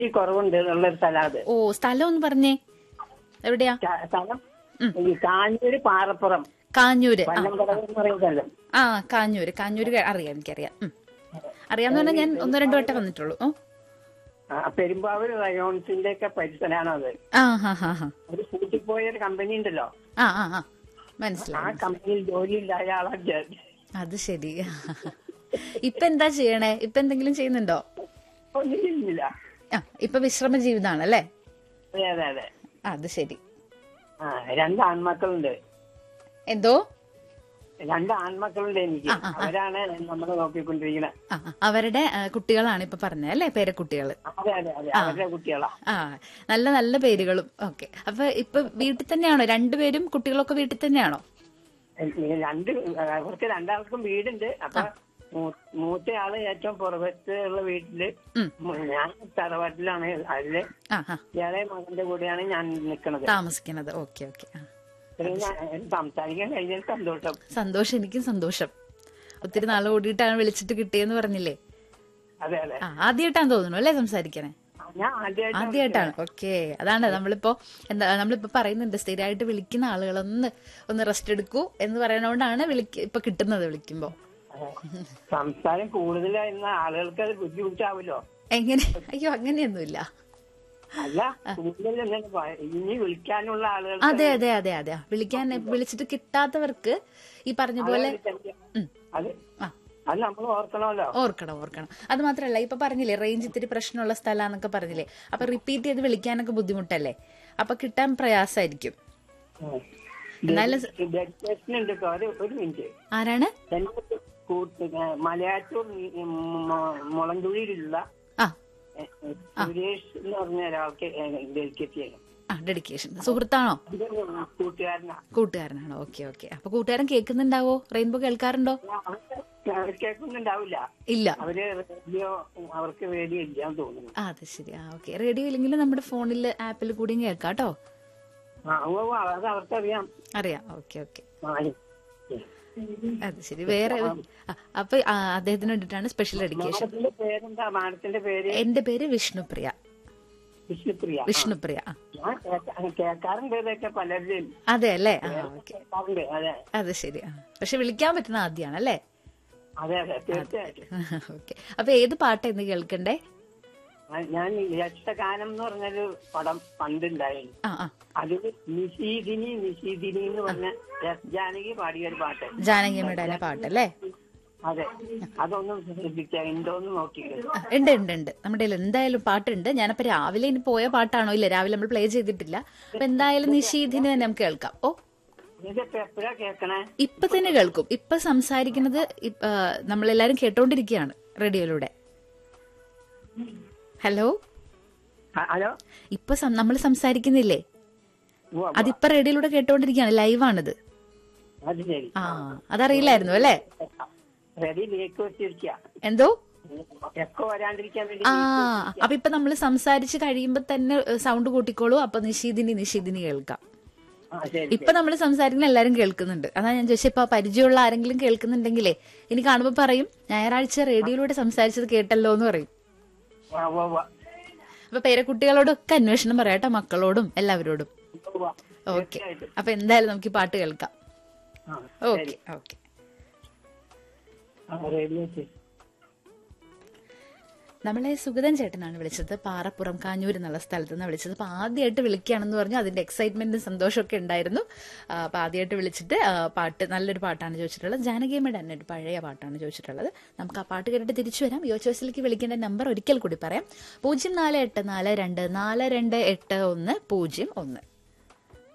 ഈ കുറവുണ്ട് എന്നുള്ളൊരു സ്ഥലം അത് ഓ സ്ഥലം ഒന്ന് പറഞ്ഞേ എവിടെയാ ക- സ്ഥലം ഈ കാഞ്ഞൂര് പാറപ്പുറം കാഞ്ഞൂര് ആ വല്ലംകടവ് എന്ന് പറയുന്ന സ്ഥലം ആ കാഞ്ഞൂര് കാഞ്ഞൂര് ക- അറിയാം എനിക്കറിയാം ഉം. അറിയാന്ന് പറഞ്ഞാൽ ഞാൻ ഒന്നോ രണ്ടോ വട്ടം വന്നിട്ടുള്ളൂ ഓ ആ, പെരുമ്പാവൂർ റയോൺസിന്റെ ഒക്കെ പരിസരമാണ് അത് ആ ഹാ ഹാ ഹാ ഒരു പൂട്ടിപ്പോയ ഒരു കമ്പനി ഉണ്ടല്ലോ ആ ആ ആ ആ മനസ്സിലായി കമ്പനിയിൽ ജോലിയില്ലായ ആളാണ് അത് ശരി ഇപ്പൊ എന്താ ചെയ്യണേ ഇപ്പൊ എന്തെങ്കിലും ചെയ്യുന്നുണ്ടോ ഒന്നും ചെയ്യുന്നില്ല ആ ഇപ്പൊ വിശ്രമ ജീവിതമാണല്ലേ അതെ അതെ അതെ അത് ശരി ആ രണ്ട് ആൺമക്കളുണ്ട് എന്തോ രണ്ട് ആൺമക്കളുണ്ട് എനിക്ക് അവരാണ് നമ്മളെ നോക്കിക്കൊണ്ടിരിക്കുന്നത് ആ ആ, അവരുടെ ആ, കുട്ടികളാണ് ഇപ്പൊ പറഞ്ഞത് അല്ലേ പേരക്കുട്ടികള് അതെ അതെ അതെ അവരുടെ കുട്ടികളാ ആ നല്ല നല്ല പേരുകളും ഓക്കെ അപ്പൊ ഇപ്പൊ വീട്ടിൽ തന്നെയാണോ രണ്ടുപേരും കുട്ടികളൊക്കെ വീട്ടിൽ തന്നെയാണോ ഈ രണ്ട് അവർക്ക് രണ്ടാൾക്കും വീടുണ്ട് അപ്പൊ മൂ- മൂത്തയാള് ഏറ്റവും പുറത്ത് ഉള്ള വീട്ടില് ഉം. ഞാൻ തറവാട്ടിലാണ് അതില് ആ ആ ഇയാളെ മകന്റെ കൂടെയാണ് ഞാൻ നിൽക്കുന്നത് താമസിക്കുന്നത് ഓക്കെ ഓക്കെ ആ ഇത്രയും ഞാൻ സംസാരിക്കാൻ കഴിഞ്ഞാൽ സന്തോഷം സന്തോഷം എനിക്കും സന്തോഷം ഒത്തിരി നാൾ കൂടിയിട്ടാണ് വിളിച്ചിട്ട് കിട്ടിയെന്ന് പറഞ്ഞില്ലേ അതെ അതെ ആ ആദ്യമായിട്ടാന്ന് തോന്നുന്നു അല്ലേ സംസാരിക്കണേ ഞാൻ ആദ്യമായിട്ട് ആദ്യമായിട്ടാണ് ഓക്കെ അതാണ് നമ്മളിപ്പോ എന്താ നമ്മളിപ്പോ പറയുന്നുണ്ട് സ്ഥിരമായിട്ട് വിളിക്കുന്ന ആളുകളൊന്ന് ഒന്ന് റെസ്റ്റ് എടുക്കൂ എന്ന് പറയുന്നതുകൊണ്ടാണ് വിളിക്ക ഇപ്പൊ കിട്ടുന്നത് വിളിക്കുമ്പോ സംസാരം കൂടുതലായിരുന്ന ആളുകൾക്ക് അത് ബുദ്ധിമുട്ടാവുമല്ലോ എങ്ങനെ അയ്യോ അങ്ങനെയൊന്നുമില്ല അല്ല കൂടുതൽ എന്താണ് പ- ഇനി വിളിക്കാനുള്ള ആളുകൾക്ക് അതെ അതെ അതെ അതെ ആ, വിളിക്കാൻ വിളിച്ചിട്ട് കിട്ടാത്തവർക്ക് ഈ പറഞ്ഞ പോലെ ഉം. അത് ആ അത് നമ്മൾ ഓർക്കണമല്ലോ ഓർക്കണം ഓർക്കണം അത് മാത്രല്ല ഇപ്പൊ പറഞ്ഞില്ലേ റേഞ്ച് ഇത്തിരി പ്രശ്നമുള്ള സ്ഥലമാന്നൊക്കെ പറഞ്ഞില്ലേ അപ്പൊ റിപ്പീറ്റ് ചെയ്ത് വിളിക്കാനൊക്കെ ബുദ്ധിമുട്ടല്ലേ അപ്പൊ കിട്ടാൻ പ്രയാസമായിരിക്കും എന്നാലും സ- ഡെഡിക്കേഷൻ ഉണ്ട് കേട്ടോ ഒരു ഒരു മിനിറ്റ് ആരാണ് എന്റെ കൂട്ട് മലയാറ്റൂർ മുളന്തുഴിയിലുള്ള ആ ഏ, ഏ, സുരേഷ് എന്ന് പറഞ്ഞ ഒരാൾക്ക് ഡെഡിക്കേറ്റ് ചെയ്യണം ആ ഡെഡിക്കേഷൻ സുഹൃത്താണോ ഇത് കൂട്ടുകാരനാ കൂട്ടുകാരനാണോ ഓക്കെ ഓക്കെ അപ്പൊ കൂട്ടുകാരൻ കേൾക്കുന്നുണ്ടാവോ റെയിൻബോ കേൾക്കാറുണ്ടോ അവർ കേൾക്കുന്നുണ്ടാവില്ല ഇല്ല അവര് റേഡിയോ അവർക്ക് റേഡിയോ ഇല്ലാന്ന് തോന്നുന്നു ആ അത് ശരി ആ ഓക്കെ റേഡിയോ ഇല്ലെങ്കിൽ നമ്മുടെ ഫോണിൽ ആപ്പിൽ കൂടിയും കേൾക്കാം കേട്ടോ ആ ഉവ്വ് ഉവ്വ് അത് അവർക്കറിയാം അറിയാം ഓക്കെ ഓക്കെ ആ, അത് ശരി വേറെ ആ, അപ്പൊ ആ, അദ്ദേഹത്തിന് വേണ്ടിയിട്ടാണ് സ്പെഷ്യൽ ഡെഡിക്കേഷൻ മാഡത്തിന്റെ പേരെന്താ മാഡത്തിന്റെ പേര് എന്റെ പേര് വിഷ്ണുപ്രിയ വിഷ്ണുപ്രിയ ആ. വിഷ്ണുപ്രിയ ആ ഞാൻ കേൾക്കാ- കേൾക്കാറുണ്ട് ഇതൊക്കെ പലരുടെയും അതെ അല്ലേ ആ ഓക്കെ കേൾക്കാറുണ്ട് അതെ അത് ശരി ആ പക്ഷെ വിളിക്കാൻ പറ്റുന്ന ആദ്യമാണ് അല്ലേ അതെ അതെ തീർച്ചയായിട്ടും ഓക്കെ അപ്പൊ ഏത് പാട്ടാ ഇന്ന് കേൾക്കണ്ടേ ആ, ഞാൻ രക്തഗാനം എന്ന് പറഞ്ഞൊരു പടം പണ്ടുണ്ടായിരുന്നു ആ ആ അതിൽ നിശീദിനി നിശീദിനി എന്ന് പറഞ്ഞ എസ് ജാനകി പാടിയ ഒരു പാട്ട് ജാനകിയമ്മയുടെ പാട്ടല്ലേ അതെ അതൊന്നും ശ്രദ്ധിക്കാം ഉണ്ടോന്ന് നോക്കിയത് ആ, ഉണ്ട് ഉണ്ട് ഉണ്ട് നമ്മുടെ കയ്യിൽ എന്തായാലും പാട്ടുണ്ട് ഞാനപ്പോ രാവിലെ ഇനി പോയ പാട്ടാണോ ഇല്ല രാവിലെ നമ്മൾ പ്ലേ ചെയ്തിട്ടില്ല അപ്പൊ എന്തായാലും നിഷീധിന് തന്നെ നമുക്ക് കേൾക്കാം ഓ ഇതിപ്പോ എപ്പോഴാ കേൾക്കണേ ഇപ്പൊ തന്നെ കേൾക്കും ഇപ്പൊ സംസാരിക്കുന്നത് ഇപ്പ- ആ, നമ്മളെല്ലാരും കേട്ടോണ്ടിരിക്കുകയാണ് റേഡിയോയിലൂടെ ഹലോ ഹ- ഹലോ ഇപ്പൊ നമ്മൾ സംസാരിക്കുന്നില്ലേ ഉവ്വ് ഉവ്വ്. അതിപ്പോ റേഡിയോയിലൂടെ കേട്ടോണ്ടിരിക്കുകയാണ് ലൈവാണിത് അത് ശരി ആ അതറിയില്ലായിരുന്നു അല്ലേ റെഡി ലേക്ക് വെച്ചിരിക്കുക എന്തോ എക്കോ വരാണ്ടിരിക്കാൻ വേണ്ടി ആ അപ്പൊ ഇപ്പൊ നമ്മൾ സംസാരിച്ച് കഴിയുമ്പോ തന്നെ സൗണ്ട് കൂട്ടിക്കോളൂ അപ്പൊ നിഷീദിനി നിഷീദിനി കേൾക്കാം ആ ശരി ഇപ്പൊ നമ്മൾ സംസാരിക്കുന്ന എല്ലാരും കേൾക്കുന്നുണ്ട് അതാ ഞാൻ ചോദിച്ചത് ഇപ്പൊ പരിചയമുള്ള ആരെങ്കിലും കേൾക്കുന്നുണ്ടെങ്കിലേ ഇനി കാണുമ്പോ പറയും ഞായറാഴ്ച റേഡിയോയിലൂടെ സംസാരിച്ചത് കേട്ടല്ലോ എന്ന് പറയും ഉവ്വ് ഉവ്വ് ഉവ്വ്. അപ്പൊ പേരക്കുട്ടികളോടൊക്കെ അന്വേഷണം പറയാട്ടോ മക്കളോടും എല്ലാവരോടും ഉവ്വ്. ഓക്കെ അപ്പൊ എന്തായാലും നമുക്ക് ഈ പാട്ട് കേൾക്കാം ആ, ഓക്കെ ഓക്കെ ആ, റേഡിയോ വെച്ച്. നമ്മളെ സുഗതൻ ചേട്ടനാണ് വിളിച്ചത് പാറപ്പുറം കാഞ്ഞൂർ എന്നുള്ള സ്ഥലത്ത് നിന്ന് വിളിച്ചത് അപ്പൊ ആദ്യമായിട്ട് വിളിക്കുകയാണെന്ന് പറഞ്ഞു അതിന്റെ എക്സൈറ്റ്മെന്റും സന്തോഷമൊക്കെ ഉണ്ടായിരുന്നു ആ, അപ്പൊ ആദ്യമായിട്ട് വിളിച്ചിട്ട് ആ, പാട്ട് നല്ലൊരു പാട്ടാണ് ചോദിച്ചിട്ടുള്ളത് ജാനകിയമ്മയുടെ തന്നെ ഒരു പഴയ പാട്ടാണ് ചോദിച്ചിട്ടുള്ളത് നമുക്ക് ആ പാട്ട് കേട്ടിട്ട് തിരിച്ചു വരാം യോ ചോയ്സിലേക്ക് വിളിക്കേണ്ട നമ്പർ ഒരിക്കൽ കൂടി പറയാം പൂജ്യം നാല് എട്ട് നാല് രണ്ട് നാല് രണ്ട് എട്ട് ഒന്ന് പൂജ്യം ഒന്ന്